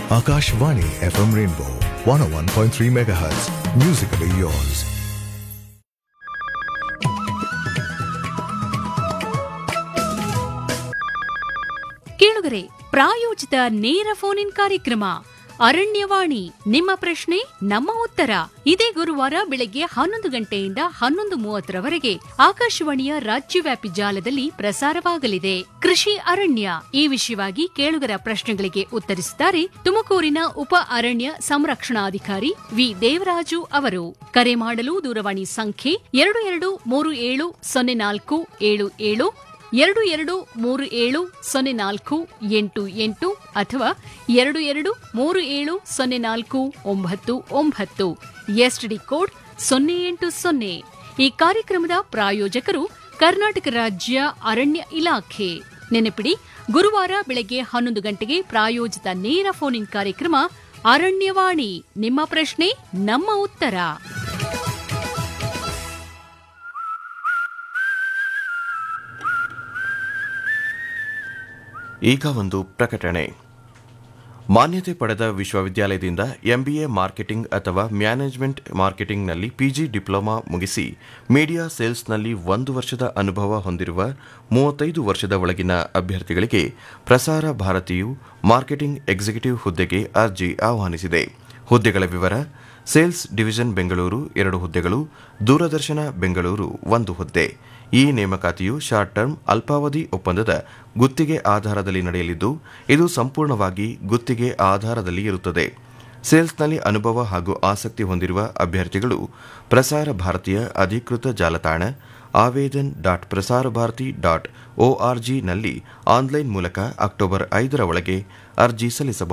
Akashvani FM Rainbow 101.3 MHz. Musically yours. ಕೇಳುಗರೆ ಪ್ರಾಯೋಜಿತ ನೇರ ಫೋನ್ ಇನ್ ಕಾರ್ಯಕ್ರಮ ಅರಣ್ಯವಾಣಿ ನಿಮ್ಮ ಪ್ರಶ್ನೆ ನಮ್ಮ ಉತ್ತರ ಇದೇ ಗುರುವಾರ ಬೆಳಗ್ಗೆ ಹನ್ನೊಂದು ಗಂಟೆಯಿಂದ ಹನ್ನೊಂದು ಮೂವತ್ತರವರೆಗೆ ಆಕಾಶವಾಣಿಯ ರಾಜ್ಯವ್ಯಾಪಿ ಜಾಲದಲ್ಲಿ ಪ್ರಸಾರವಾಗಲಿದೆ ಕೃಷಿ ಅರಣ್ಯ ಈ ವಿಷಯವಾಗಿ ಕೇಳುಗರ ಪ್ರಶ್ನೆಗಳಿಗೆ ಉತ್ತರಿಸಿದ್ದಾರೆ ತುಮಕೂರಿನ ಉಪ ಅರಣ್ಯ ಸಂರಕ್ಷಣಾಧಿಕಾರಿ ವಿ ದೇವರಾಜು ಅವರು ಕರೆ ಮಾಡಲು ದೂರವಾಣಿ ಸಂಖ್ಯೆ ಎರಡು ಎರಡು ಮೂರು ಏಳು ಸೊನ್ನೆ ನಾಲ್ಕು ಏಳು ಏಳು ಎರಡು ಎರಡು ಮೂರು ಏಳು ಸೊನ್ನೆ ನಾಲ್ಕು ಎಂಟು ಎಂಟು ಅಥವಾ ಎರಡು ಎರಡು ಮೂರು ಏಳು ಸೊನ್ನೆ ನಾಲ್ಕು ಒಂಬತ್ತು ಒಂಬತ್ತು ಎಸ್ಟಿಡಿ ಕೋಡ್ ಸೊನ್ನೆ ಎಂಟು ಸೊನ್ನೆ ಈ ಕಾರ್ಯಕ್ರಮದ ಪ್ರಾಯೋಜಕರು ಕರ್ನಾಟಕ ರಾಜ್ಯ ಅರಣ್ಯ ಇಲಾಖೆ ನೆನಪಿಡಿ ಗುರುವಾರ ಬೆಳಗ್ಗೆ ಹನ್ನೊಂದು ಗಂಟೆಗೆ ಪ್ರಾಯೋಜಿತ ನೇರ ಫೋನ್ ಇನ್ ಕಾರ್ಯಕ್ರಮ ಅರಣ್ಯವಾಣಿ ನಿಮ್ಮ ಪ್ರಶ್ನೆ ನಮ್ಮ ಉತ್ತರ ಈಗ ಒಂದು ಪ್ರಕಟಣೆ ಮಾನ್ಯತೆ ಪಡೆದ ವಿಶ್ವವಿದ್ಯಾಲಯದಿಂದ ಎಂಬಿಎ ಮಾರ್ಕೆಟಿಂಗ್ ಅಥವಾ ಮ್ಯಾನೇಜ್ಮೆಂಟ್ ಮಾರ್ಕೆಟಿಂಗ್ನಲ್ಲಿ ಪಿಜಿ ಡಿಪ್ಲೊಮಾ ಮುಗಿಸಿ ಮೀಡಿಯಾ ಸೇಲ್ಸ್ನಲ್ಲಿ ಒಂದು ವರ್ಷದ ಅನುಭವ ಹೊಂದಿರುವ ಮೂವತ್ತೈದು ವರ್ಷದ ಒಳಗಿನ ಅಭ್ಯರ್ಥಿಗಳಿಗೆ ಪ್ರಸಾರ ಭಾರತಿಯು ಮಾರ್ಕೆಟಿಂಗ್ ಎಕ್ಸಿಕ್ಯೂಟಿವ್ ಹುದ್ದೆಗೆ ಅರ್ಜಿ ಆಹ್ವಾನಿಸಿದೆ ಹುದ್ದೆಗಳ ವಿವರ ಸೇಲ್ಸ್ ಡಿವಿಷನ್ ಬೆಂಗಳೂರು ಎರಡು ಹುದ್ದೆಗಳು ದೂರದರ್ಶನ ಬೆಂಗಳೂರು ಒಂದು ಹುದ್ದೆ ಈ ನೇಮಕಾತಿಯು ಶಾರ್ಟ್ ಟರ್ಮ್ ಅಲ್ಪಾವಧಿ ಒಪ್ಪಂದದ ಗುತ್ತಿಗೆ ಆಧಾರದಲ್ಲಿ ನಡೆಯಲಿದ್ದು ಇದು ಸಂಪೂರ್ಣವಾಗಿ ಗುತ್ತಿಗೆ ಆಧಾರದಲ್ಲಿ ಇರುತ್ತದೆ ಸೇಲ್ಸ್ನಲ್ಲಿ ಅನುಭವ ಹಾಗೂ ಆಸಕ್ತಿ ಹೊಂದಿರುವ ಅಭ್ಯರ್ಥಿಗಳು ಪ್ರಸಾರ ಭಾರತೀಯ ಅಧಿಕೃತ ಜಾಲತಾಣ ಆವೇದನ್ ಡಾಟ್ ಪ್ರಸಾರ ಭಾರತಿ ಡಾಟ್ ಒಆರ್ಜಿನಲ್ಲಿ ಆನ್ಲೈನ್ ಮೂಲಕ ಅಕ್ಟೋಬರ್ ಐದರ ಒಳಗೆ ಅರ್ಜಿ ಸಲ್ಲಿಸಬಹುದು